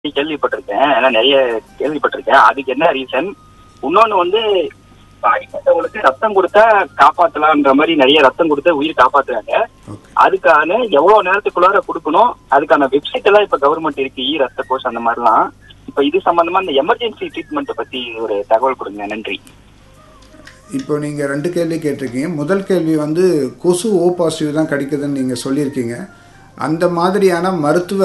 கேள்விப்பட்டிருக்கேன் ஏன்னா நிறைய கேள்விப்பட்டிருக்கேன் அதுக்கு என்ன ரீசன் இன்னொன்னு வந்து இப்ப அடிப்பட்டவங்களுக்கு ரத்தம் கொடுத்தா காப்பாத்தலாம்ன்ற மாதிரி நிறைய ரத்தம் கொடுத்து உயிர் காப்பாத்துறாங்க ஓகே அதுக்கான எவ்வளவு நேரத்துக்குள்ளார கொடுக்கணும் அதுக்கான வெப்சைட் எல்லாம் இப்ப கவர்மெண்ட் இருக்கு இ ரத்த கோஷ் அந்த மாதிரிலாம் இப்ப இது சம்பந்தமா இந்த எமர்ஜென்சி ட்ரீட்மெண்ட் பத்தி ஒரு தகவல் கொடுங்க நன்றி இப்போ நீங்கள் ரெண்டு கேள்வி கேட்டிருக்கீங்க முதல் கேள்வி வந்து கொசு ஓ பாசிட்டிவ் தான் கிடைக்குதுன்னு நீங்கள் சொல்லியிருக்கீங்க அந்த மாதிரியான மருத்துவ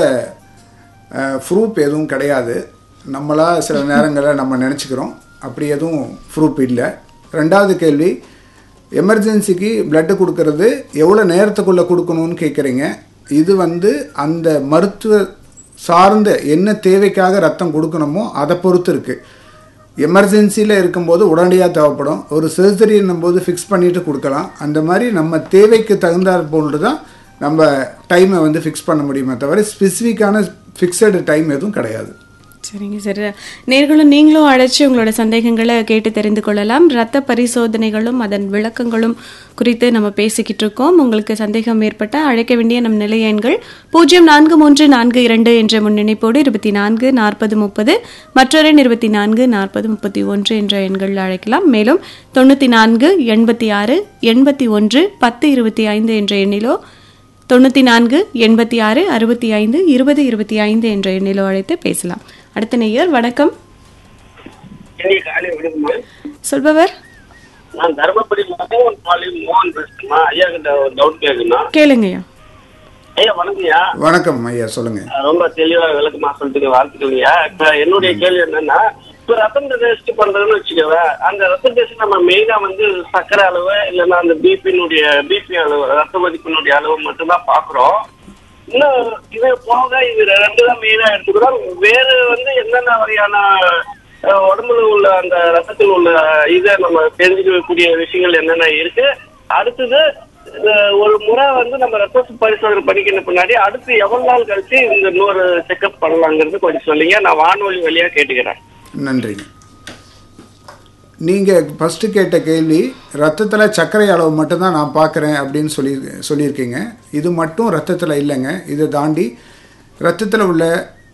ப்ரூப் எதுவும் கிடையாது நம்மளா சில நேரங்களில் நம்ம நினச்சிக்கிறோம் அப்படி எதுவும் ப்ரூப் இல்லை ரெண்டாவது கேள்வி எமர்ஜென்சிக்கு பிளட்டு கொடுக்கறது எவ்வளோ நேரத்துக்குள்ளே கொடுக்கணும்னு கேட்குறீங்க இது வந்து அந்த மருத்துவ சார்ந்த என்ன தேவைக்காக ரத்தம் கொடுக்கணுமோ அதை பொறுத்து இருக்குது எமர்ஜென்சியில் இருக்கும்போது உடனடியாக தேவைப்படும் ஒரு சர்ஜரின்னும் போது ஃபிக்ஸ் பண்ணிட்டு கொடுக்கலாம் அந்த மாதிரி நம்ம தேவைக்கு தகுந்தாற் போன்று தான் நம்ம டைமை வந்து ஃபிக்ஸ் பண்ண முடியுமே தவிர ஸ்பெசிஃபிக்கான ஃபிக்ஸடு டைம் எதுவும் கிடையாது சரிங்க சார் நேர்களும் நீங்களும் அழைச்சி உங்களோட சந்தேகங்களை கேட்டு தெரிந்து கொள்ளலாம் ரத்த பரிசோதனைகளும் அதன் விளக்கங்களும் குறித்து நம்ம பேசிக்கிட்டு இருக்கோம் உங்களுக்கு சந்தேகம் ஏற்பட்ட அழைக்க வேண்டிய நம் நிலைய எண்கள் பூஜ்ஜியம் நான்கு மூன்று நான்கு இரண்டு என்ற முன்னிணைப்போடு இருபத்தி நான்கு நாற்பது முப்பது மற்றொரு இருபத்தி நான்கு நாற்பது முப்பத்தி ஒன்று என்ற எண்களில் அழைக்கலாம் மேலும் தொண்ணூற்றி நான்கு எண்பத்தி ஆறு எண்பத்தி ஒன்று பத்து இருபத்தி ஐந்து என்ற எண்ணிலோ தொண்ணூற்றி நான்கு எண்பத்தி ஆறு அறுபத்தி ஐந்து இருபது இருபத்தி ஐந்து என்ற எண்ணிலோ அழைத்து பேசலாம் அடுத்த நேயர் வணக்கம் இன்னைக்கு காலை வணக்கம்மா சொல்பவர் நான் தர்மபுரி மோகன் பாலி மோகன் பேசுறேம்மா ஐயா கிட்ட ஒரு டவுட் கேட்கணும் கேளுங்கய்யா ஐயா வணக்கம்யா வணக்கம் ஐயா சொல்லுங்கள் ரொம்ப தெளிவா விளக்கமா சொல்லிட்டு வாழ்த்துக்கலையா இப்ப என்னுடைய கேள்வி என்னன்னா இப்ப ரத்தம் டெஸ்ட் பண்றதுன்னு வச்சுக்கோங்க அந்த ரத்த டெஸ்ட் நம்ம மெயினா வந்து சர்க்கரை அளவு இல்லைன்னா அந்த பிபினுடைய பிபி அளவு ரத்த மதிப்பினுடைய அளவு மட்டும்தான் பாக்குறோம் இன்னும் இது போக இது ரெண்டு தான் மெயினா எடுத்துக்கிறோம் வேறு வந்து என்னென்ன வகையான அஹ், உடம்புல உள்ள அந்த ரத்தத்தில் உள்ள இதை நம்ம தெரிஞ்சுக்கக்கூடிய விஷயங்கள் என்னென்ன இருக்கு அடுத்தது அஹ், ஒரு முறை வந்து நம்ம ரத்த பரிசோதனை பண்ணிக்கிற பின்னாடி அடுத்து எவ்வளவு நாள் கழிச்சு இந்த இன்னொரு செக்அப் பண்ணலாங்கிறது கொஞ்சம் சொல்லுங்க நான் வானொலி வழியா கேட்டுக்கிறேன் நன்றிங்க நீங்கள் ஃபஸ்ட்டு கேட்ட கேள்வி ரத்தத்தில் சர்க்கரை அளவு மட்டும்தான் நான் பார்க்குறேன் அப்படின்னு சொல்லி சொல்லியிருக்கீங்க இது மட்டும் ரத்தத்தில் இல்லைங்க இதை தாண்டி ரத்தத்தில் உள்ள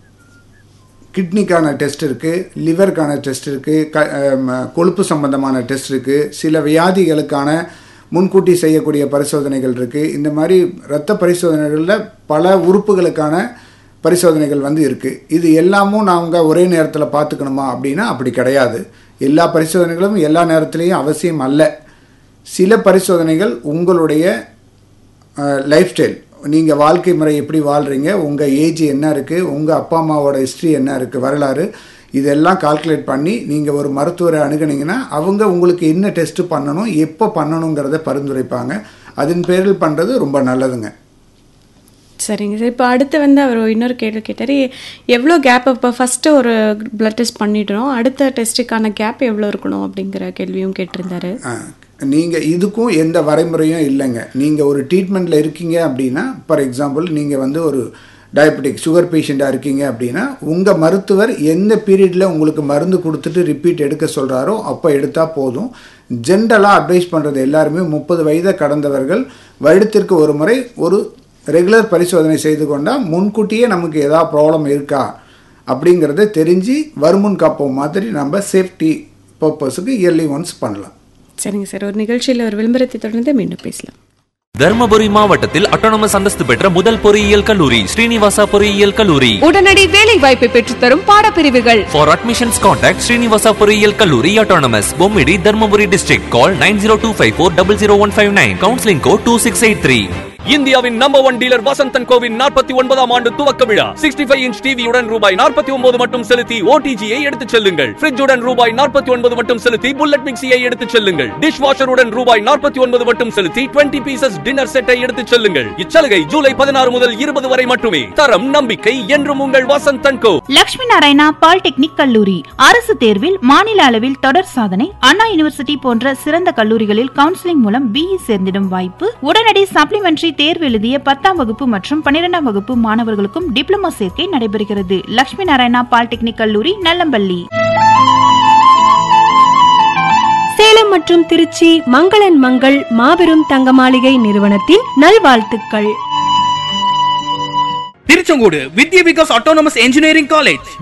கிட்னிக்கான டெஸ்ட் இருக்குது லிவருக்கான டெஸ்ட் இருக்குது க அம், கொழுப்பு சம்பந்தமான டெஸ்ட் இருக்குது சில வியாதிகளுக்கான முன்கூட்டி செய்யக்கூடிய பரிசோதனைகள் இருக்குது இந்த மாதிரி இரத்த பரிசோதனைகளில் பல உறுப்புகளுக்கான பரிசோதனைகள் வந்து இருக்குது இது எல்லாமும் நாங்கள் ஒரே நேரத்தில் பார்த்துக்கணுமா அப்படின்னா அப்படி கிடையாது எல்லா பரிசோதனைகளும் எல்லா நேரத்துலேயும் அவசியம் அல்ல சில பரிசோதனைகள் உங்களுடைய லைஃப் ஸ்டைல் நீங்கள் வாழ்க்கை முறை எப்படி வாழ்கிறீங்க உங்கள் ஏஜ் என்ன இருக்குது உங்கள் அப்பா அம்மாவோட ஹிஸ்ட்ரி என்ன இருக்குது வரலாறு இதெல்லாம் கால்குலேட் பண்ணி நீங்கள் ஒரு மருத்துவரை அணுகுனீங்கன்னா அவங்க உங்களுக்கு என்ன டெஸ்ட்டு பண்ணணும் எப்போ பண்ணணுங்கிறத பரிந்துரைப்பாங்க அதன் பேரில் பண்ணுறது ரொம்ப நல்லதுங்க சரிங்க சார் இப்போ அடுத்து வந்து அவர் இன்னொரு கேள்வி கேட்டார் எவ்வளோ கேப் இப்போ ஃபஸ்ட்டு ஒரு பிளட் டெஸ்ட் பண்ணிடுறோம் அடுத்த டெஸ்ட்டுக்கான கேப் எவ்வளோ இருக்கணும் அப்படிங்கிற கேள்வியும் கேட்டிருந்தாரு நீங்கள் இதுக்கும் எந்த வரைமுறையும் இல்லைங்க நீங்கள் ஒரு ட்ரீட்மெண்ட்டில் இருக்கீங்க அப்படின்னா ஃபார் எக்ஸாம்பிள் நீங்கள் வந்து ஒரு டயபெட்டிக் சுகர் பேஷண்ட்டாக இருக்கீங்க அப்படின்னா உங்கள் மருத்துவர் எந்த பீரியடில் உங்களுக்கு மருந்து கொடுத்துட்டு ரிப்பீட் எடுக்க சொல்கிறாரோ அப்போ எடுத்தால் போதும் ஜென்ரலாக அட்வைஸ் பண்ணுறது எல்லாருமே முப்பது வயதை கடந்தவர்கள் வருடத்திற்கு ஒரு முறை ஒரு ரெகுலர் பரிசோதனை செய்து கொண்டால் முன்கூட்டியே நமக்கு ஏதாவது ப்ராப்ளம் இருக்கா அப்படிங்கிறத தெரிஞ்சு வருமுன் காப்போம் மாதிரி நம்ம சேஃப்டி பர்பஸுக்கு இயர்லி ஒன்ஸ் பண்ணலாம் சரிங்க சார் ஒரு நிகழ்ச்சியில் ஒரு விளம்பரத்தை தொடர்ந்து மீண்டும் பேசலாம் தர்மபுரி மாவட்டத்தில் அட்டானமஸ் அந்தஸ்து பெற்ற முதல் பொறியியல் கல்லூரி ஸ்ரீனிவாசா பொறியியல் கல்லூரி உடனடி வேலை வாய்ப்பை பெற்றுத்தரும் பாடப்பிரிவுகள் For admissions contact Srinivasa பொறியியல் கல்லூரி autonomous Bommidi Dharmapuri district call 9025400159 counseling code 2683 இந்தியாவின் நம்பர் ஒன் டீலர் வசந்தன் கோவின் நாற்பத்தி ஒன்பதாம் ஆண்டு துவக்க விழா சிக்ஸ்டி ஃபைவ் இன்ச் டிவியுடன் ரூபாய் நாற்பத்தி ஒன்பது மட்டும் செலுத்தி ஓடிஜியை எடுத்துச் செல்லுங்கள் ஃபிரிட்ஜுடன் ரூபாய் நாற்பத்தி ஒன்பது மட்டும் செலுத்தி புல்லட் மிக்சியை எடுத்துச் செல்லுங்கள் டிஷ் வாஷருடன் ரூபாய் நாற்பத்தி ஒன்பது மட்டும் செலுத்தி டுவெண்ட்டி பீசஸ் டின்னர் செட்டை எடுத்துச் செல்லுங்கள் இச்சலுகை ஜூலை பதினாறு முதல் இருபது வரை மட்டுமே தரம் நம்பிக்கை என்றும் உங்கள் வசந்தன் கோ லட்சுமி நாராயணா பாலிடெக்னிக் கல்லூரி அரசு தேர்வில் மாநில அளவில் தொடர் சாதனை அண்ணா யூனிவர்சிட்டி போன்ற சிறந்த கல்லூரிகளில் கவுன்சிலிங் மூலம் பிஇ சேர்ந்திடும் வாய்ப்பு உடனடி சப்ளிமெண்டரி தேர்வு எழுதிய பத்தாம் வகுப்பு மற்றும் பன்னிரெண்டாம் வகுப்பு மாணவர்களுக்கும் டிப்ளமோ சேர்க்கை நடைபெறுகிறது லட்சுமி நாராயணா பாலிடெக்னிக் கல்லூரி நல்லம்பள்ளி சேலம் மற்றும் திருச்சி மங்களன் மங்கள் மாபெரும் தங்க மாளிகை நிறுவனத்தின் நல்வாழ்த்துக்கள் Tiruchengode Vidya Vikas autonomous engineering college